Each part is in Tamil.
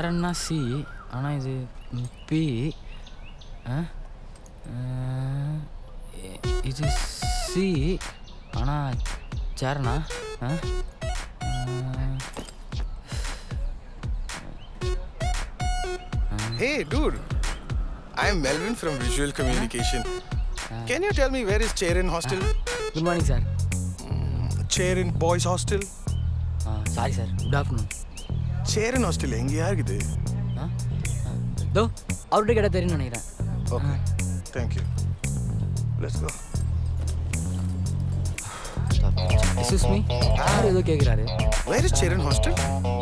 சேரன்னா சி ஆனால் இது பி ஆ? ஆ, இ- இது சி ஆனால் சேரனா ஆ? ஆ, Hey, dude. I'm Melvin from Visual Communication. Can you tell me where is Cherin Hostel? Good morning sir Cherin Boys Hostel? ஆ sorry sir good afternoon Cherin Hostel எங்கேயா இருக்குது ஆ தோ அவர்கிட்ட கேட்டால் தெரியும்னு நினைக்கிறேன் Okay. Thank you. Let's go. Excuse me யார் ஏதோ கேட்குறாரு Where is Cherin Hostel?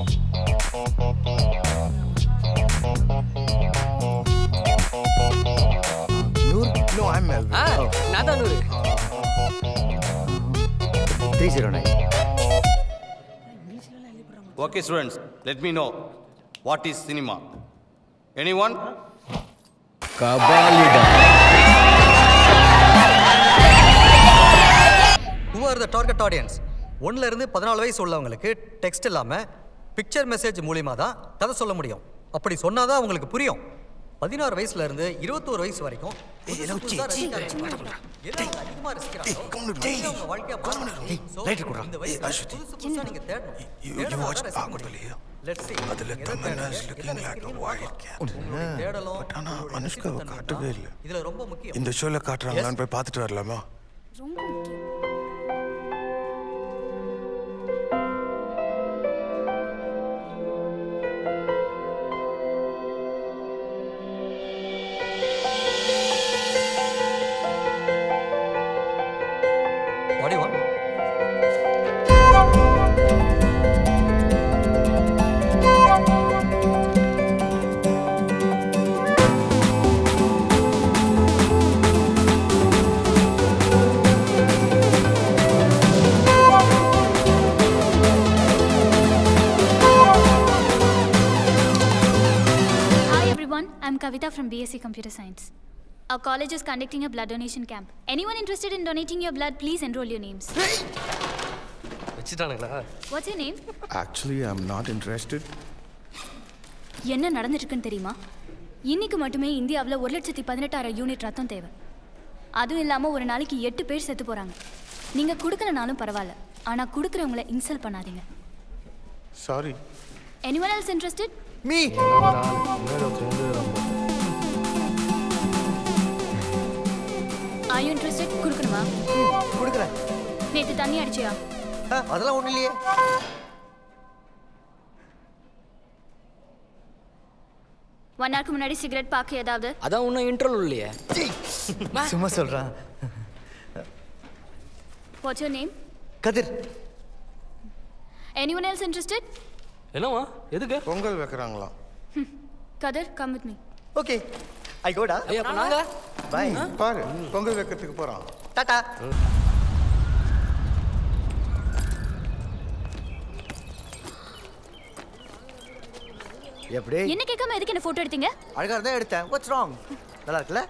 நூறு No, I'm Melvin. ஆ நான் தான் நூறு three zero nine Okay, students, let me know what is cinema. Anyone? Who are the target audience ஒன்ல இருந்து பதினாலு வயசு உள்ளவங்களுக்கு டெக்ஸ்ட் இல்லாமல் பிக்சர் மெசேஜ் மூலியமாக தான் கதை சொல்ல முடியும் அப்படி சொன்னாதான் உங்களுக்கு புரியும் பதினாறு வயசுல இருந்து இருபத்தோரு வயசு வரைக்கும் புதுசு புதுசா ரசிக்கிறாங்க. எல்லாம் அதிகமா ரசிக்கிறாங்களோ, அவங்க வாழ்க்கையா மாறணும். So, இந்த வயசுல புதுசு புதுசா நீங்க தேடணும். தேடனா தான் ரசிக்க முடியும். Let's see. நீங்க எதை தேடுறீங்க, எதை ரசிக்கிறீங்கன்னு பார்க்கலாம். உங்களுடைய தேடலும், ஆனா உங்களுடைய அனுஷ்காவை ரசிப்புத்தன்மையும் காட்டவே தான் இல்லை. இதுல ரொம்ப முக்கியம் இந்த ஷோல காட்டுறாங்களான்னு போய் பார்த்துட்டு வரலாமா ரொம்ப முக்கியம் What do you want? Hi everyone, I'm Kavita from BSc Computer Science. Our college is conducting a blood donation camp. Anyone interested in donating your blood, please enroll your names. வச்சுட்டானுங்களா What's your name? Actually I am not interested என்ன நடந்துட்டுருக்குன்னு தெரியுமா இன்னைக்கு மட்டுமே இந்தியாவில் ஒரு லட்சத்தி பதினெட்டாயிரம் யூனிட் ரத்தம் தேவை அதுவும் இல்லாமல் ஒரு நாளைக்கு எட்டு பேர் செத்து போகிறாங்க நீங்கள் கொடுக்கலனாலும் பரவாயில்ல ஆனால் கொடுக்குறவங்கள இன்சல்ட் பண்ணாதீங்க sorry anyone else interested me are you interested கொடுக்கணுமா கொடுக்குறேன் நேற்று தண்ணி அடிச்சியா ஆ, அதெல்லாம் ஒன்றும் இல்லையே ஒன் ஹவருக்கு முன்னாடி சிகரெட் பாக்கு ஏதாவது அதான் இன்னும் இன்டர்வல் இல்லையே சும்மா சொல்கிறான் what's your name Kathir anyone else interested என்னவா எதுக்கு பொங்கல் வைக்கிறாங்களாம் Kathir come with me okay I gotta ஐயா அப்ப நாங்க பாய் பாரு பொங்கல் வைக்கிறதுக்கு போறான் டாடா எப்படி என்ன கேட்காம எதுக்கு என்ன போட்டோ எடுத்தீங்க அழகா இருந்தா எடுத்தேன் வாட்ஸ் ராங் நல்லா இருக்குல்ல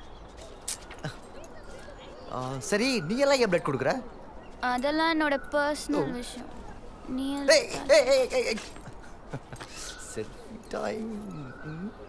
ஆ, சரி நீ எல்லாம் ஏன் பிளட் கொடுக்குற அதெல்லாம் என்னோட பர்சனல் விஷயம் நீ ஏய் ஏய் ஏய் ஏய் செல்ஃபி டைம்